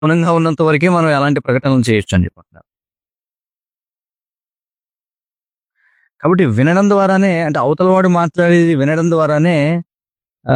మౌనంగా ఉన్నంత వరకే మనం ఎలాంటి ప్రకటనలు చేయొచ్చు అని చెప్పంటున్నారు కాబట్టి వినడం ద్వారానే అంటే అవతల వాడు మాట్లాడేది వినడం ద్వారానే ఆ,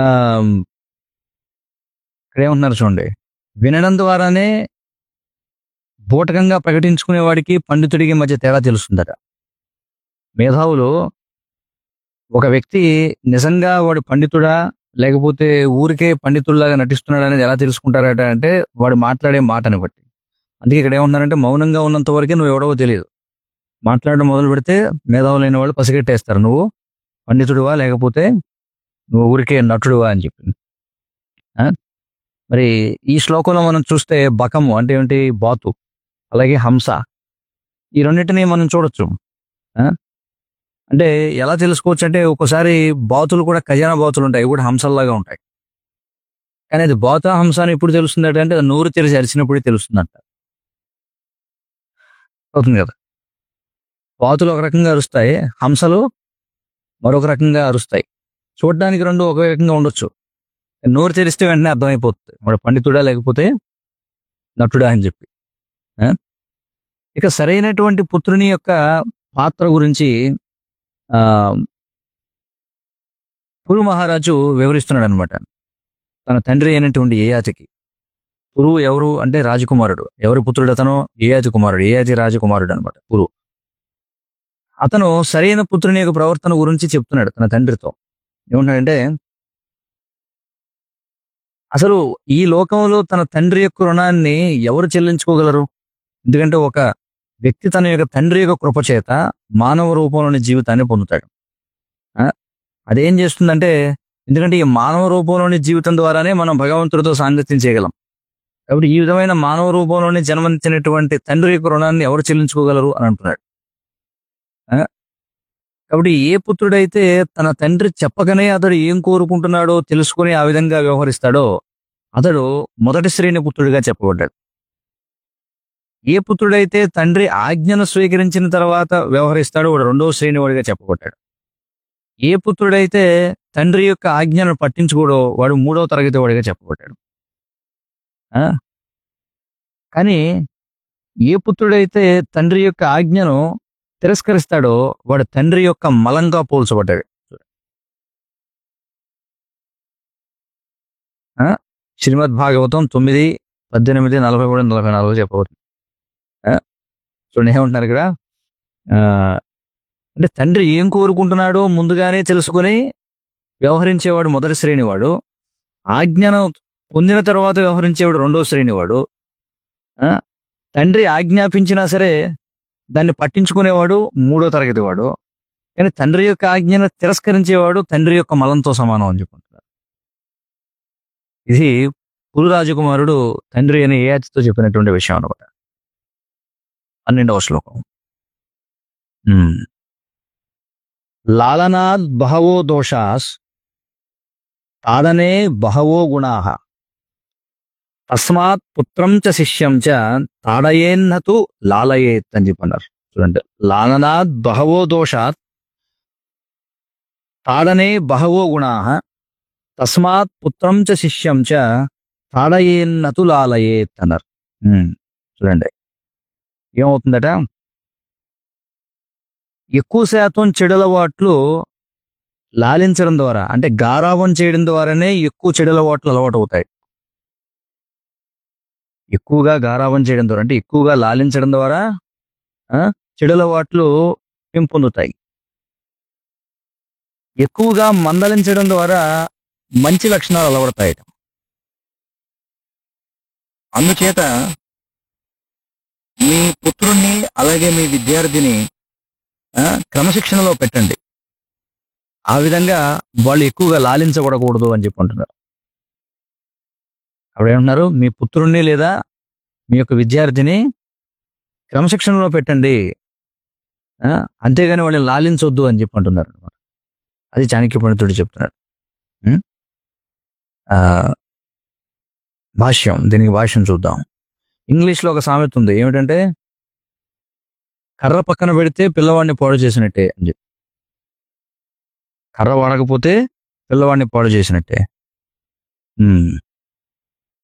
ఇక్కడ ఏమంటున్నారు చూడండి వినడం ద్వారానే బూటకంగా ప్రకటించుకునే వాడికి పండితుడికి మధ్య తేడా తెలుస్తుందట మేధావులు ఒక వ్యక్తి నిజంగా వాడు పండితుడా లేకపోతే ఊరికే పండితుల్లాగా నటిస్తున్నాడు అనేది ఎలా తెలుసుకుంటారట అంటే వాడు మాట్లాడే మాటని బట్టి అందుకే ఇక్కడ ఏమన్నారంటే మౌనంగా ఉన్నంత వరకే నువ్వు ఎవడవో తెలియదు మాట్లాడడం మొదలు పెడితే మేధావులైన వాళ్ళు పసిగట్టేస్తారు నువ్వు పండితుడివా లేకపోతే నువ్వు ఊరికే నటుడువా అని చెప్పి ఆ? మరి ఈ శ్లోకంలో మనం చూస్తే బకము అంటే ఏంటి బాతు అలాగే హంస ఈ రెండింటిని మనం చూడొచ్చు ఆ? అంటే ఎలా తెలుసుకోవచ్చు అంటే ఒక్కోసారి బాతులు కూడా ఖజానా బాతులు ఉంటాయి అవి కూడా హంసల్లాగా ఉంటాయి కానీ అది బాత హంస అని ఎప్పుడు తెలుస్తుంది అంటే అది నోరు తెరిచి అరిచినప్పుడే తెలుస్తుందంట అవుతుంది కదా బాతులు ఒక రకంగా అరుస్తాయి హంసలు మరొక రకంగా అరుస్తాయి చూడడానికి రెండు ఒకే రకంగా ఉండొచ్చు నోరు తెరిస్తే వెంటనే అర్థమైపోతుంది వాడు పండితుడా లేకపోతే నటుడా అని చెప్పి ఆ? ఇక సరైనటువంటి పుత్రుని యొక్క పాత్ర గురించి ఆ పురు మహారాజు వివరిస్తున్నాడు అనమాట తన తండ్రి అయినటువంటి ఏయాతికి పురు ఎవరు అంటే రాజకుమారుడు ఎవరి పుత్రుడు అతను ఏయాతి కుమారుడు ఏయాతి రాజకుమారుడు అనమాట పురు అతను సరైన పుత్రుని యొక్క ప్రవర్తన గురించి చెప్తున్నాడు తన తండ్రితో ఏమంటాడంటే అసలు ఈ లోకంలో తన తండ్రి యొక్క రుణాన్ని ఎవరు చెల్లించుకోగలరు ఎందుకంటే ఒక వ్యక్తి తన యొక్క తండ్రి యొక్క కృప చేత మానవ రూపంలోని జీవితాన్ని పొందుతాడు ఆ? అదేం చేస్తుందంటే ఎందుకంటే ఈ మానవ రూపంలోని జీవితం ద్వారానే మనం భగవంతుడితో సాంగత్యం చేయగలం కాబట్టి ఈ విధమైన మానవ రూపంలోనే జన్మనిచ్చినటువంటి తండ్రి యొక్క రుణాన్ని ఎవరు చెల్లించుకోగలరు అని అంటున్నాడు ఆ? కాబట్టి ఏ పుత్రుడైతే తన తండ్రి చెప్పకనే అతడు ఏం కోరుకుంటున్నాడో తెలుసుకుని ఆ విధంగా వ్యవహరిస్తాడో అతడు మొదటి శ్రేణి పుత్రుడిగా చెప్పబడ్డాడు ఏ పుత్రుడైతే తండ్రి ఆజ్ఞను స్వీకరించిన తర్వాత వ్యవహరిస్తాడో వాడు రెండవ శ్రేణి వాడిగా చెప్పబడ్డాడు ఏ పుత్రుడైతే తండ్రి యొక్క ఆజ్ఞను పట్టించుకోడో వాడు మూడవ తరగతి వాడిగా చెప్పబడ్డాడు ఆ? కానీ ఏ పుత్రుడైతే తండ్రి యొక్క ఆజ్ఞను తిరస్కరిస్తాడో వాడు తండ్రి యొక్క మలంగా పోల్చబడ్డాడు ఆ? శ్రీమద్ భాగవతం తొమ్మిది పద్దెనిమిది నలభై మూడు నలభై నాలుగు చెప్పబోతుంది ఆ? చూడండి ఏమంటున్నారు ఇక్కడ ఆ, అంటే తండ్రి ఏం కోరుకుంటున్నాడో ముందుగానే తెలుసుకుని వ్యవహరించేవాడు మొదటి శ్రేణివాడు ఆజ్ఞను పొందిన తర్వాత వ్యవహరించేవాడు రెండో శ్రేణివాడు ఆ? తండ్రి ఆజ్ఞాపించినా సరే దాన్ని పట్టించుకునేవాడు మూడో తరగతి వాడు కానీ తండ్రి యొక్క ఆజ్ఞను తిరస్కరించేవాడు తండ్రి యొక్క మలంతో సమానం అని చెప్పుకుంటున్నారు ఇది పురు రాజకుమారుడు తండ్రి అని ఏయాతితో చెప్పినటువంటి విషయం అనమాట పన్నెండవ శ్లోకం ఉమ్. లాలనాద్ బహవో దోషాస్ తాడనే బహవో గుణాః తస్మాత్ పుత్రం చ శిష్యం చ తాడయేన్నతు లాలయేత్ అని చెప్పన్నారు చూడండి లాలనాద్ బహవో దోషాత్ తాడనే బహవో గుణాః తస్మాత్ పుత్రం చ శిష్యం చ తాడయేన్నతు లాలయేత్ అన్నారు ఉమ్, చూడండి ఏమవుతుందట ఎక్కువ శాతం చెడులవాట్లు లాలించడం ద్వారా అంటే గారావం చేయడం ద్వారానే ఎక్కువ చెడులవాట్లు అలవాటు అవుతాయి ఎక్కువగా గారావం చేయడం ద్వారా అంటే ఎక్కువగా లాలించడం ద్వారా ఆ, చెడులవాట్లు పెంపొందుతాయి ఎక్కువగా మందలించడం ద్వారా మంచి లక్షణాలు అలవడతాయి అందుచేత మీ పుత్రుణ్ణి అలాగే మీ విద్యార్థిని ఆ, క్రమశిక్షణలో పెట్టండి ఆ విధంగా వాళ్ళు ఎక్కువగా లాలించబడకూడదు అని చెప్పి అంటున్నారు అప్పుడు ఏమంటున్నారు మీ పుత్రుణ్ణి లేదా మీ యొక్క విద్యార్థిని క్రమశిక్షణలో పెట్టండి ఆ, అంతేగాని వాళ్ళని లాలించొద్దు అని చెప్పి అంటున్నారు అనమాట అది చాణక్య పండితుడు చెప్తున్నాడు ఉం? ఆ, భాష్యం దీనికి భాష్యం చూద్దాం ఇంగ్లీష్లో ఒక సామెత ఉంది ఏమిటంటే కర్ర పక్కన పెడితే పిల్లవాడిని పాడు చేసినట్టే అని చెప్పి కర్ర వాడకపోతే పిల్లవాడిని పాడు చేసినట్టే ఉమ్.